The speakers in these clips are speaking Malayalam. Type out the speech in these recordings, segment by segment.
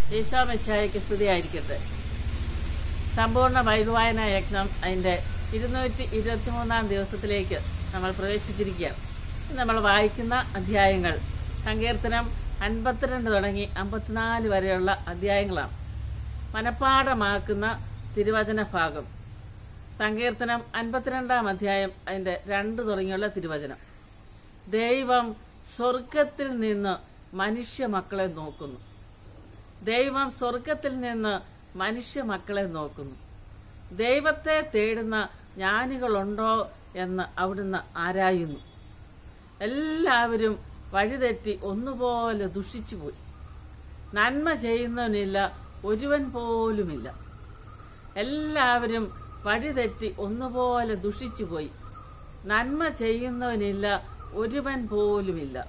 ഈശോ മെസ്സിഹായ്ക്ക് സ്തുതിയായിരിക്കട്ടെ സമ്പൂർണ്ണ ബൈബിൾ വായന യജ്ഞം അതിൻ്റെ ഇരുന്നൂറ്റി ഇരുപത്തി മൂന്നാം ദിവസത്തിലേക്ക് നമ്മൾ പ്രവേശിച്ചിരിക്കുകയാണ് ഇന്ന് നമ്മൾ വായിക്കുന്ന അധ്യായങ്ങൾ സങ്കീർത്തനം അൻപത്തിരണ്ട് തുടങ്ങി അമ്പത്തിനാല് വരെയുള്ള അധ്യായങ്ങളാണ് മനഃപ്പാഠമാക്കുന്ന തിരുവചന ഭാഗം സങ്കീർത്തനം അൻപത്തിരണ്ടാം അധ്യായം അതിൻ്റെ രണ്ട് തുടങ്ങിയുള്ള തിരുവചനം ദൈവം സ്വർഗത്തിൽ നിന്ന് മനുഷ്യ മക്കളെ നോക്കുന്നു ദൈവം സ്വർഗത്തിൽ നിന്ന് മനുഷ്യ മക്കളെ നോക്കുന്നു ദൈവത്തെ തേടുന്ന ജ്ഞാനികളുണ്ടോ എന്ന് അവിടുന്ന് ആരായുന്നു എല്ലാവരും വഴിതെറ്റി ഒന്നുപോലെ ദുഷിച്ചുപോയി നന്മ ചെയ്യുന്നവനില്ല ഒരുവൻ പോലുമില്ല എല്ലാവരും വഴിതെറ്റി ഒന്നുപോലെ ദുഷിച്ചുപോയി നന്മ ചെയ്യുന്നവനില്ല ഒരുവൻ പോലുമില്ല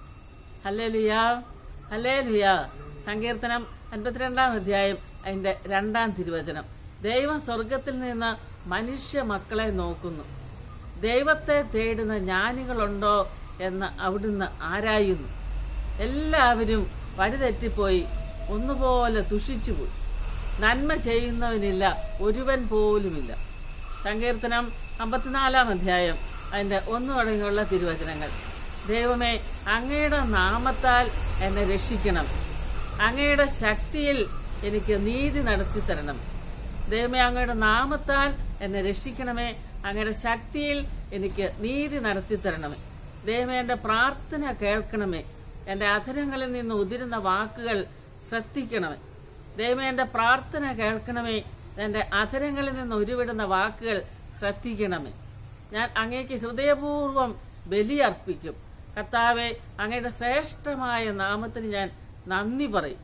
ഹല്ലേലുയാ ഹല്ലേലുയാ സങ്കീർത്തനം അൻപത്തിരണ്ടാം അധ്യായം അതിന്റെ രണ്ടാം തിരുവചനം ദൈവം സ്വർഗത്തിൽ നിന്ന് മനുഷ്യ മക്കളെ നോക്കുന്നു ദൈവത്തെ തേടുന്ന ജ്ഞാനികളുണ്ടോ എന്ന് അവിടുന്ന് ആരായുന്നു എല്ലാവരും വഴിതെറ്റിപ്പോയി ഒന്നുപോലെ ദുഷിച്ചുപോയി നന്മ ചെയ്യുന്നവനില്ല ഒരുവൻ പോലുമില്ല സങ്കീർത്തനം അമ്പത്തിനാലാം അധ്യായം അതിൻ്റെ ഒന്നു തുടങ്ങിയുള്ള തിരുവചനങ്ങൾ ദൈവമേ അങ്ങയുടെ നാമത്താൽ എന്നെ രക്ഷിക്കണം അങ്ങയുടെ ശക്തിയിൽ എനിക്ക് നീതി നടത്തി തരണം ദൈവമേ അങ്ങയുടെ നാമത്താൽ എന്നെ രക്ഷിക്കണമേ അങ്ങയുടെ ശക്തിയിൽ എനിക്ക് നീതി നടത്തി തരണമേ ദൈവമേ എൻ്റെ പ്രാർത്ഥന കേൾക്കണമേ എൻ്റെ അധരങ്ങളിൽ നിന്ന് ഉതിരുന്ന വാക്കുകൾ ശ്രദ്ധിക്കണമേ ദൈവമേ എൻ്റെ പ്രാർത്ഥന കേൾക്കണമേ എൻ്റെ അധരങ്ങളിൽ നിന്ന് ഉരുവിടുന്ന വാക്കുകൾ ശ്രദ്ധിക്കണമേ ഞാൻ അങ്ങേക്ക് ഹൃദയപൂർവ്വം ബലിയർപ്പിക്കും കർത്താവെ അങ്ങയുടെ ശ്രേഷ്ഠമായ നാമത്തിന് ഞാൻ നന്ദി പറയും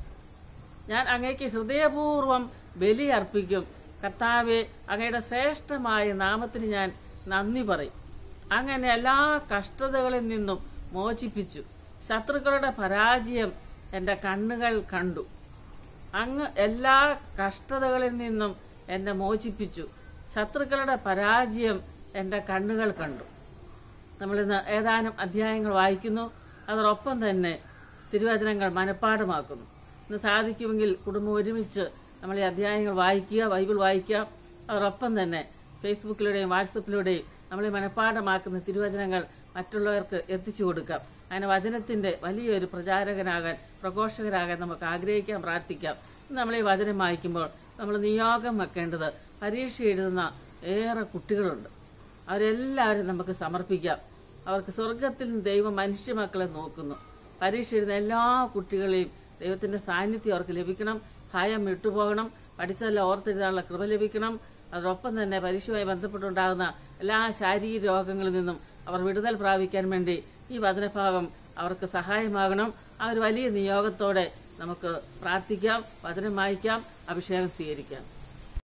ഞാൻ അങ്ങേക്ക് ഹൃദയപൂർവ്വം ബലി അർപ്പിക്കും കർത്താവെ അങ്ങയുടെ ശ്രേഷ്ഠമായ നാമത്തിന് ഞാൻ നന്ദി പറയും അങ്ങനെ എല്ലാ കഷ്ടതകളിൽ നിന്നും മോചിപ്പിച്ചു ശത്രുക്കളുടെ പരാജയം എൻ്റെ കണ്ണുകൾ കണ്ടു അങ്ങ് എല്ലാ കഷ്ടതകളിൽ നിന്നും എന്നെ മോചിപ്പിച്ചു ശത്രുക്കളുടെ പരാജയം എൻ്റെ കണ്ണുകൾ കണ്ടു നമ്മളിന്ന് ഏതാനും അധ്യായങ്ങൾ വായിക്കുന്നു അതോടൊപ്പം തന്നെ തിരുവചനങ്ങൾ മനഃപ്പാഠമാക്കുന്നു ഇന്ന് സാധിക്കുമെങ്കിൽ കുടുംബം ഒരുമിച്ച് നമ്മൾ ഈ അധ്യായങ്ങൾ വായിക്കുക ബൈബിൾ വായിക്കുക അതോടൊപ്പം തന്നെ ഫേസ്ബുക്കിലൂടെയും വാട്സപ്പിലൂടെയും നമ്മൾ ഈ മനഃപ്പാഠമാക്കുന്ന തിരുവചനങ്ങൾ മറ്റുള്ളവർക്ക് എത്തിച്ചു കൊടുക്കാം അങ്ങനെ വചനത്തിന്റെ വലിയൊരു പ്രചാരകനാകാൻ പ്രഘോഷകരാകാൻ നമുക്ക് ആഗ്രഹിക്കാം പ്രാർത്ഥിക്കാം ഇന്ന് നമ്മൾ ഈ വചനം വായിക്കുമ്പോൾ നമ്മൾ നിയോഗം വെക്കേണ്ടത് പരീക്ഷ എഴുതുന്ന ഏറെ കുട്ടികളുണ്ട് അവരെല്ലാവരും നമുക്ക് സമർപ്പിക്കാം അവർക്ക് സ്വർഗത്തിൽ നിന്ന് ദൈവം മനുഷ്യ മക്കളെ നോക്കുന്നു പരീക്ഷ എഴുതുന്ന എല്ലാ കുട്ടികളെയും ദൈവത്തിന്റെ സാന്നിധ്യം അവർക്ക് ലഭിക്കണം ഭയം വിട്ടുപോകണം പഠിച്ചതെല്ലാം ഓർത്തെഴുതാനുള്ള കൃപ ലഭിക്കണം അതോടൊപ്പം തന്നെ പരീക്ഷയുമായി ബന്ധപ്പെട്ടുണ്ടാകുന്ന എല്ലാ ശാരീരിക രോഗങ്ങളിൽ നിന്നും അവർ വിടുതൽ പ്രാപിക്കാൻ വേണ്ടി ഈ വചനഭാഗം അവർക്ക് സഹായമാകണം ആ ഒരു വലിയ നിയോഗത്തോടെ നമുക്ക് പ്രാർത്ഥിക്കാം വചനം വായിക്കാം അഭിഷേകം സ്വീകരിക്കാം